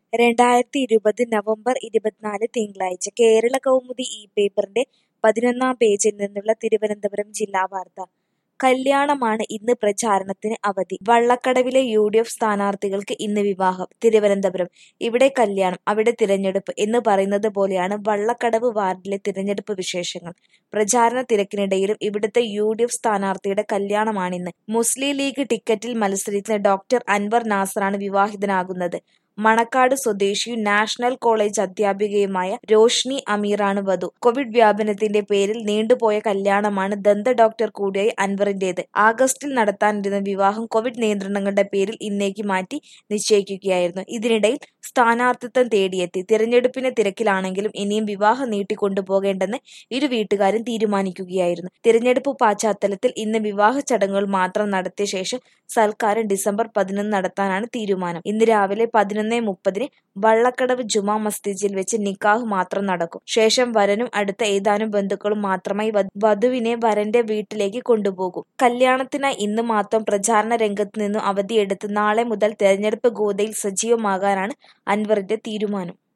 രണ്ടായിരത്തി ഇരുപത് നവംബർ ഇരുപത്തിനാല് തിങ്കളാഴ്ച കേരള കൗമുദി ഈ പേപ്പറിന്റെ പതിനൊന്നാം പേജിൽ നിന്നുള്ള തിരുവനന്തപുരം ജില്ലാ വാർത്ത കല്യാണമാണ് ഇന്ന് പ്രചാരണത്തിന് അവധി വള്ളക്കടവിലെ യു ഡി എഫ് സ്ഥാനാർത്ഥികൾക്ക് ഇന്ന് വിവാഹം തിരുവനന്തപുരം ഇവിടെ കല്യാണം അവിടെ തിരഞ്ഞെടുപ്പ് എന്ന് പറയുന്നത് പോലെയാണ് വള്ളക്കടവ് വാർഡിലെ തിരഞ്ഞെടുപ്പ് വിശേഷങ്ങൾ പ്രചാരണ തിരക്കിനിടയിലും ഇവിടുത്തെ യു ഡി എഫ് സ്ഥാനാർത്ഥിയുടെ കല്യാണമാണിന്ന് മുസ്ലിം ലീഗ് ടിക്കറ്റിൽ മത്സരിക്കുന്ന ഡോക്ടർ അൻവർ നാസറാണ് വിവാഹിതനാകുന്നത് മണക്കാട് സ്വദേശിയും നാഷണൽ കോളേജ് അധ്യാപികയുമായ രോഷ്നി അമീറാണ് വധു കോവിഡ് വ്യാപനത്തിന്റെ പേരിൽ നീണ്ടുപോയ കല്യാണമാണ് ദന്ത ഡോക്ടർ കൂടിയായ അൻവറിന്റേത് ആഗസ്റ്റിൽ നടത്താനിരുന്ന വിവാഹം കോവിഡ് നിയന്ത്രണങ്ങളുടെ പേരിൽ ഇന്നേക്ക് മാറ്റി നിശ്ചയിക്കുകയായിരുന്നു ഇതിനിടയിൽ സ്ഥാനാർത്ഥിത്വം തേടിയെത്തി തിരഞ്ഞെടുപ്പിന്റെ തിരക്കിലാണെങ്കിലും ഇനിയും വിവാഹം നീട്ടിക്കൊണ്ടുപോകേണ്ടെന്ന് ഇരു വീട്ടുകാരും തീരുമാനിക്കുകയായിരുന്നു തിരഞ്ഞെടുപ്പ് പശ്ചാത്തലത്തിൽ ഇന്ന് വിവാഹ ചടങ്ങുകൾ മാത്രം നടത്തിയ ശേഷം സൽക്കാരം ഡിസംബർ പതിനൊന്ന് നടത്താനാണ് തീരുമാനം ഇന്ന് രാവിലെ പതിനൊന്ന് മുപ്പതിന് വള്ളക്കടവ് ജുമാ മസ്ജിദിൽ വെച്ച് നിക്കാഹ് മാത്രം നടക്കും ശേഷം വരനും അടുത്ത ഏതാനും ബന്ധുക്കളും മാത്രമായി വധുവിനെ വരന്റെ വീട്ടിലേക്ക് കൊണ്ടുപോകും കല്യാണത്തിനായി ഇന്ന് മാത്രം പ്രചാരണ രംഗത്ത് നിന്നും അവധിയെടുത്ത് നാളെ മുതൽ തെരഞ്ഞെടുപ്പ് ഗോതയിൽ സജീവമാകാനാണ് അൻവറിന്റെ തീരുമാനം